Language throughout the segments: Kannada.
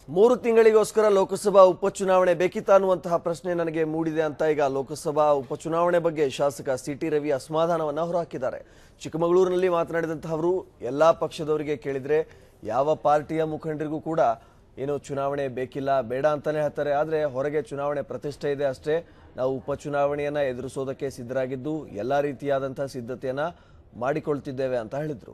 ಮೂರು ತಿಂಗಳಿಗೋಸ್ಕರ ಲೋಕಸಭಾ ಉಪಚುನಾವಣೆ ಬೇಕಿತ್ತಾ ಅನ್ನುವಂತಹ ಪ್ರಶ್ನೆ ನನಗೆ ಮೂಡಿದೆ ಅಂತ ಈಗ ಲೋಕಸಭಾ ಉಪಚುನಾವಣೆ ಬಗ್ಗೆ ಶಾಸಕ ಸಿ ಟಿ ರವಿ ಅಸಮಾಧಾನವನ್ನ ಹೊರಹಾಕಿದ್ದಾರೆ ಚಿಕ್ಕಮಗಳೂರಿನಲ್ಲಿ ಮಾತನಾಡಿದಂತಹ ಅವರು ಎಲ್ಲಾ ಪಕ್ಷದವರಿಗೆ ಕೇಳಿದ್ರೆ ಯಾವ ಪಾರ್ಟಿಯ ಮುಖಂಡರಿಗೂ ಕೂಡ ಏನು ಚುನಾವಣೆ ಬೇಕಿಲ್ಲ ಬೇಡ ಅಂತಾನೆ ಹೇಳ್ತಾರೆ ಆದ್ರೆ ಹೊರಗೆ ಚುನಾವಣೆ ಪ್ರತಿಷ್ಠೆ ಇದೆ ಅಷ್ಟೇ ನಾವು ಉಪಚುನಾವಣೆಯನ್ನ ಎದುರಿಸೋದಕ್ಕೆ ಸಿದ್ಧರಾಗಿದ್ದು ಎಲ್ಲಾ ರೀತಿಯಾದಂತಹ ಸಿದ್ಧತೆಯನ್ನ ಮಾಡಿಕೊಳ್ತಿದ್ದೇವೆ ಅಂತ ಹೇಳಿದ್ರು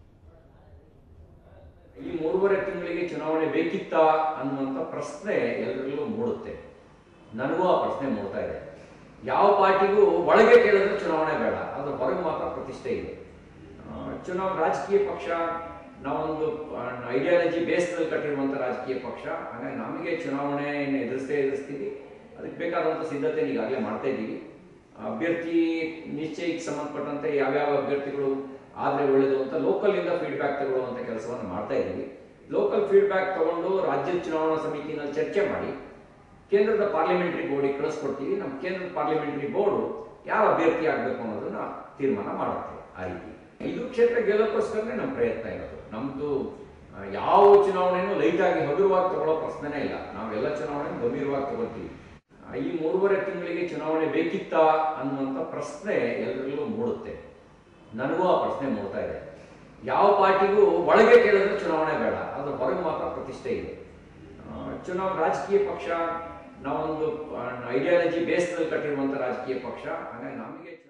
ಈ ಮೂರುವರೆ ತಿಂಗಳಿಗೆ ಚುನಾವಣೆ ಬೇಕಿತ್ತಾ ಅನ್ನುವಂಥ ಪ್ರಶ್ನೆ ಎಲ್ಲರಿಗೂ ಮೂಡುತ್ತೆ ನನಗೂ ಆ ಪ್ರಶ್ನೆ ಮೂಡ್ತಾ ಇದೆ ಯಾವ ಪಾರ್ಟಿಗೂ ಒಳಗೆ ಕೇಳಿದ್ರೆ ಚುನಾವಣೆ ಬೇಡ ಅದ್ರ ಹೊರಗೆ ಮಾತ್ರ ಪ್ರತಿಷ್ಠೆ ಇದೆ ಆ, ಚುನಾವ ರಾಜಕೀಯ ಪಕ್ಷ ನಾವೊಂದು ಐಡಿಯಾಲಜಿ ಬೇಸ್ನಲ್ಲಿ ಕಟ್ಟಿರುವಂಥ ರಾಜಕೀಯ ಪಕ್ಷ ಹಾಗಾಗಿ ನಮಗೆ ಚುನಾವಣೆಯನ್ನು ಎದುರಿಸೇ ಎದುರಿಸ್ತೀವಿ ಅದಕ್ಕೆ ಬೇಕಾದಂಥ ಸಿದ್ಧತೆ ಈಗಾಗಲೇ ಮಾಡ್ತಾ ಇದ್ದೀವಿ ಅಭ್ಯರ್ಥಿ ನಿಶ್ಚಯಕ್ಕೆ ಸಂಬಂಧಪಟ್ಟಂತೆ ಯಾವ್ಯಾವ ಅಭ್ಯರ್ಥಿಗಳು ಆದರೆ ಒಳ್ಳೆಯದು ಅಂತ ಲೋಕಲ್ ಇಂದ ಫೀಡ್ಬ್ಯಾಕ್ ತಗೊಳ್ಳುವಂಥ ಕೆಲಸವನ್ನು ಮಾಡ್ತಾ ಇದ್ದೀವಿ ಲೋಕಲ್ ಫೀಡ್ಬ್ಯಾಕ್ ತಗೊಂಡು ರಾಜ್ಯ ಚುನಾವಣಾ ಸಮಿತಿನಲ್ಲಿ ಚರ್ಚೆ ಮಾಡಿ ಕೇಂದ್ರದ ಪಾರ್ಲಿಮೆಂಟರಿ ಬೋರ್ಡಿಗೆ ಕಳಿಸ್ಕೊಡ್ತೀವಿ ನಮ್ಮ ಕೇಂದ್ರದ ಪಾರ್ಲಿಮೆಂಟರಿ ಬೋರ್ಡು ಯಾವ ಅಭ್ಯರ್ಥಿ ಆಗಬೇಕು ಅನ್ನೋದನ್ನ ತೀರ್ಮಾನ ಮಾಡುತ್ತೆ ಆ ರೀತಿ ಇದು ಕ್ಷೇತ್ರ ಗೆಲ್ಲೋಕ್ಕೋಸ್ಕರನೇ ನಮ್ಮ ಪ್ರಯತ್ನ ಇರೋದು ನಮ್ದು ಆ, ಯಾವ ಚುನಾವಣೆನೂ ಲೈಟ್ ಆಗಿ ಹಗುರವಾಗಿ ತಗೊಳ್ಳೋ ಪ್ರಶ್ನೆನೇ ಇಲ್ಲ ನಾವೆಲ್ಲ ಚುನಾವಣೆ ಗಂಭೀರವಾಗಿ ತಗೊಳ್ತೀವಿ ಆ, ಈ ಮೂರುವರೆ ತಿಂಗಳಿಗೆ ಚುನಾವಣೆ ಬೇಕಿತ್ತಾ ಅನ್ನುವಂಥ ಪ್ರಶ್ನೆ ಎಲ್ಲರಿಗೂ ಮೂಡುತ್ತೆ ನನಗೂ ಆ ಪ್ರಶ್ನೆ ಮೂಡ್ತಾ ಇದೆ ಯಾವ ಪಾರ್ಟಿಗೂ ಒಳಗೆ ಕೇಳಿದ್ರೆ ಚುನಾವಣೆ ಬೇಡ ಅದ್ರ ಹೊರಗೆ ಮಾತ್ರ ಪ್ರತಿಷ್ಠೆ ಇದೆ ಆ, ಚುನಾವ ರಾಜಕೀಯ ಪಕ್ಷ ನಾವೊಂದು ಐಡಿಯಾಲಜಿ ಬೇಸ್ನಲ್ಲಿ ಕಟ್ಟಿರುವಂಥ ರಾಜಕೀಯ ಪಕ್ಷ ಹಾಗಾಗಿ ನಮಗೆ